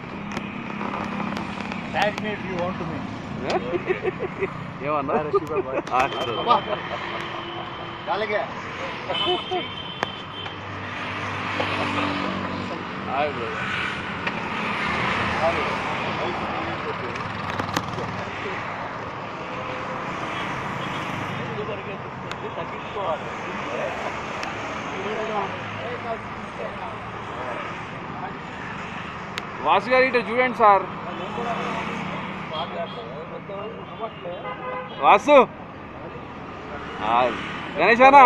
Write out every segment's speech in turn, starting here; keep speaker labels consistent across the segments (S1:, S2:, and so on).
S1: Tag me if you want to me.
S2: ఏమన్నా ఆ, సరే.
S1: అలాగే
S2: హాయ్ బ్రో. వాసు గారు ఇటు చూడండి సార్ వాసు ఆ, గణేష్ అన్న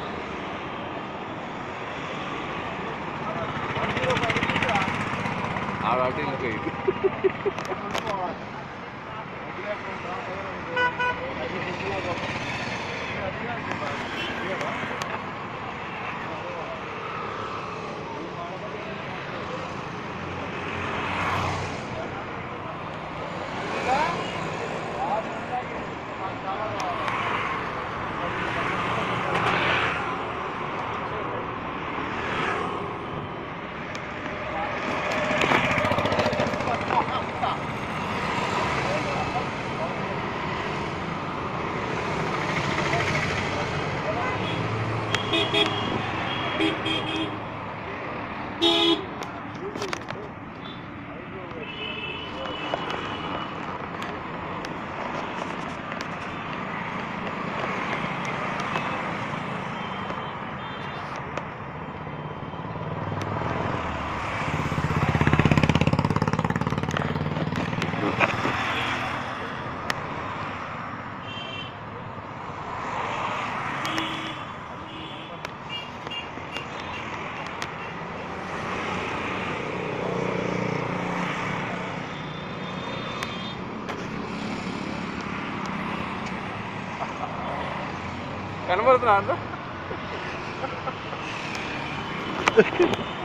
S2: ఆడ అటు వెళ్ళిపోయింది కనబడుతున్నా అంట